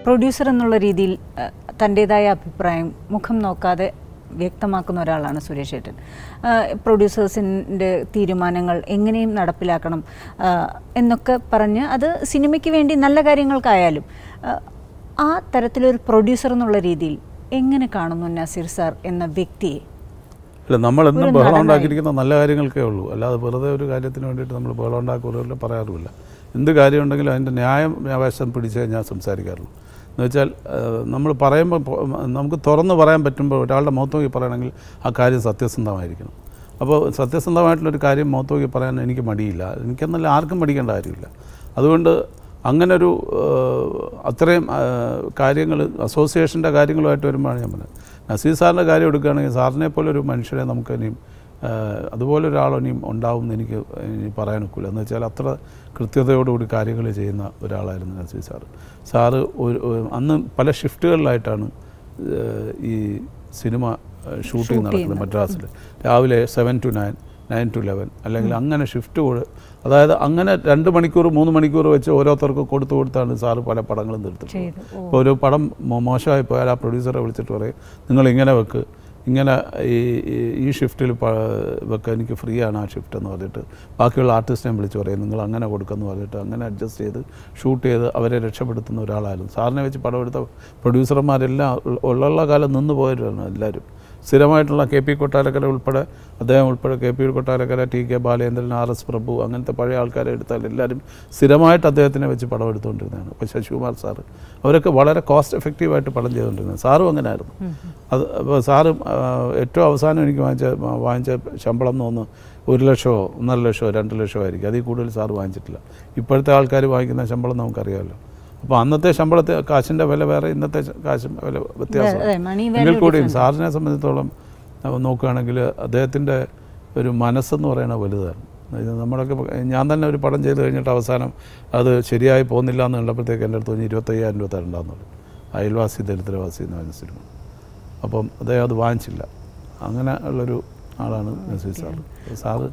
Producer എന്നുള്ള രീതിയിൽ ആ, തൻ്റേതായ അഭിപ്രായം മുഖം നോക്കാതെ വ്യക്തമാക്കുന്ന ഒരാളാണ് സുരേഷ് ഏട്ടൻ പ്രൊഡ്യൂസേഴ്സിൻ്റെ തീരുമാനങ്ങൾ എങ്ങനെയും നടപ്പിലാക്കണം ആ, എന്നൊക്കെ പറഞ്ഞ് അത് സിനിമയ്ക്ക് വേണ്ടി നല്ല കാര്യങ്ങൾക്കായാലും ആ, ആ തരത്തിലൊരു പ്രൊഡ്യൂസർ എന്നുള്ള രീതിയിൽ എങ്ങനെ കാണുന്നു നസീർ സാർ എന്ന വ്യക്തിയെ അല്ല നമ്മൾ എന്നും ഒരു ബഹളം നടനായി. ഉണ്ടാക്കിയിരിക്കുന്ന നല്ല കാര്യങ്ങൾക്കേ ഉള്ളൂ അല്ലാതെ വെറുതെ ഒരു കാര്യത്തിന് വേണ്ടിയിട്ട് നമ്മൾ ബഹളം ഉണ്ടാക്കുകയില്ല പറയാറുമില്ല എന്ത് കാര്യം ഉണ്ടെങ്കിലും അതിൻ്റെ ന്യായം വ്യാവശം പിടിച്ചേ ഞാൻ സംസാരിക്കാറുള്ളൂ എന്ന് വെച്ചാൽ നമ്മൾ പറയുമ്പോൾ പൊ- നമുക്ക് തുറന്ന് പറയാൻ പറ്റുമ്പോൾ ഒരാളുടെ മുഖത്ത് നോക്കി പറയണമെങ്കിൽ ആ കാര്യം സത്യസന്ധമായിരിക്കണം അപ്പോൾ സത്യസന്ധമായിട്ടുള്ളൊരു കാര്യം മുഖത്ത് നോക്കി പറയാൻ എനിക്ക് മടിയില്ല എനിക്കെന്നല്ല ആർക്കും മടിക്കേണ്ട കാര്യമില്ല അതുകൊണ്ട് അങ്ങനൊരു ഏഹ്, അത്രയും കാര്യങ്ങൾ അസോസിയേഷൻ്റെ കാര്യങ്ങളുമായിട്ട് വരുമ്പോഴാണ് ഞാൻ പറഞ്ഞത് നസീർ സാറിൻ്റെ കാര്യം എടുക്കുകയാണെങ്കിൽ സാറിനെ പോലെ ഒരു മനുഷ്യരെ നമുക്ക് ഇനിയും ഏഹ്, അതുപോലെ ഒരാൾ ഇനിയും ഉണ്ടാവും എന്ന് എനിക്ക് ഇനി പറയാൻ ഒക്കില്ല എന്ന് വെച്ചാൽ അത്ര കൃത്യതയോടുകൂടി കാര്യങ്ങൾ ചെയ്യുന്ന ഒരാളായിരുന്നു നസീർ സാറ് സാറ് ഒരു ഒരു- അന്ന് പല ഷിഫ്റ്റുകളിലായിട്ടാണ് ഏഹ്, ഈ സിനിമ ഷൂട്ടിംഗ് നടക്കുന്നത് മദ്രാസിൽ രാവിലെ seven to nine nine to eleven അല്ലെങ്കിൽ അങ്ങനെ ഷിഫ്റ്റ് അതായത് അങ്ങനെ രണ്ട് മണിക്കൂർ മൂന്ന് മണിക്കൂർ വെച്ച് ഓരോരുത്തർക്ക് കൊടുത്തു കൊടുത്താണ് സാറ് പല പടങ്ങളും തീർത്തിട്ടുള്ളത് ചെയ്തു ഓ. ഇപ്പോൾ ഒരു പടം മോ- മോശമായി പോയാൽ ആ പ്രൊഡ്യൂസറെ വിളിച്ചിട്ട് പറയും നിങ്ങൾ ഇങ്ങനെ വെക്ക് ഇങ്ങനെ ഈ ഈ- ഈ ഷിഫ്റ്റിൽ വെക്കാൻ എനിക്ക് ഫ്രീ ആണ് ആ ഷിഫ്റ്റ് എന്ന് പറഞ്ഞിട്ട് ബാക്കിയുള്ള ആർട്ടിസ്റ്റിനെ വിളിച്ച് പറയും നിങ്ങൾ അങ്ങനെ കൊടുക്കുമെന്ന് പറഞ്ഞിട്ട് അങ്ങനെ അഡ്ജസ്റ്റ് ചെയ്ത് ഷൂട്ട് ചെയ്ത് അവരെ രക്ഷപ്പെടുത്തുന്ന ഒരാളായിരുന്നു സാറിനെ വെച്ച് പടം എടുത്ത പ്രൊഡ്യൂസർമാരെല്ലാം ഉള്ള- ഉള്ള കാലം നിന്ന് പോയവരാണ് എല്ലാവരും സ്ഥിരമായിട്ടുള്ള കെ പി കൊട്ടാരക്കര ഉൾപ്പെടെ അദ്ദേഹം ഉൾപ്പെടെ K P Kottarakkara T K Balendran R S Prabhu അങ്ങനത്തെ പഴയ ആൾക്കാരെ എടുത്താൽ എല്ലാവരും സ്ഥിരമായിട്ട് അദ്ദേഹത്തിനെ വെച്ച് പടം എടുത്തുകൊണ്ടിരുന്നതാണ് ഇപ്പോൾ ശശികുമാർ സാറ് അവരൊക്കെ വളരെ കോസ്റ്റ് എഫക്റ്റീവായിട്ട് പടം ചെയ്തുകൊണ്ടിരുന്നത് സാറും അങ്ങനെ ആയിരുന്നു അത് അപ്പോൾ സാറ് ആ, ഏറ്റവും അവസാനം എനിക്ക് വാങ്ങിച്ച വാങ്ങിച്ച ശമ്പളം എന്ന് തോന്നുന്നു ഒരു ലക്ഷമോ ഒന്നര ലക്ഷമോ രണ്ട് ലക്ഷമോ ആയിരിക്കും അതിൽ കൂടുതൽ സാറ് വാങ്ങിച്ചിട്ടില്ല ഇപ്പോഴത്തെ ആൾക്കാർ വാങ്ങിക്കുന്ന ശമ്പളം നമുക്കറിയാമല്ലോ അപ്പോൾ അന്നത്തെ ശമ്പളത്തെ കാശിൻ്റെ വില വേറെ ഇന്നത്തെ കാശ് വില വ്യത്യാസം അതെ, money value എങ്കിൽ കൂടിയും different. സാറിനെ സംബന്ധിച്ചിടത്തോളം നമ്മൾ നോക്കുകയാണെങ്കിൽ അദ്ദേഹത്തിൻ്റെ ഒരു മനസ്സെന്ന് പറയുന്നത് വലുതാണ് ഇത് നമ്മളൊക്കെ പ- ഞാൻ തന്നെ ഒരു പടം ചെയ്ത് കഴിഞ്ഞിട്ട് അവസാനം അത് ശരിയായി പോകുന്നില്ല എന്ന് കണ്ടപ്പോഴത്തേക്ക് എൻ്റെ അടുത്ത് പറഞ്ഞ് ഇരുപത്തയ്യായിരം രൂപ തരണ്ടെന്നുള്ളു അയൽവാസി ദരിദ്രവാസി എന്ന് പറയുന്ന സിനിമ അപ്പം അദ്ദേഹം അത് വാങ്ങിച്ചില്ല അങ്ങനെ ഉള്ളൊരു ആളാണ് നസീർ സാറ് സാറ്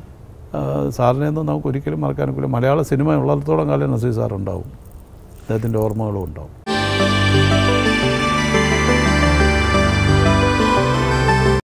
ആ, സാറിനെ ഒന്നും നമുക്ക് ഒരിക്കലും മറക്കാനൊക്കില്ല മലയാള സിനിമ ഉള്ളിടത്തോളം കാലം നസീർ സാർ ഉണ്ടാവും അദ്ദേഹത്തിൻ്റെ ഓർമ്മകളും ഉണ്ടാവും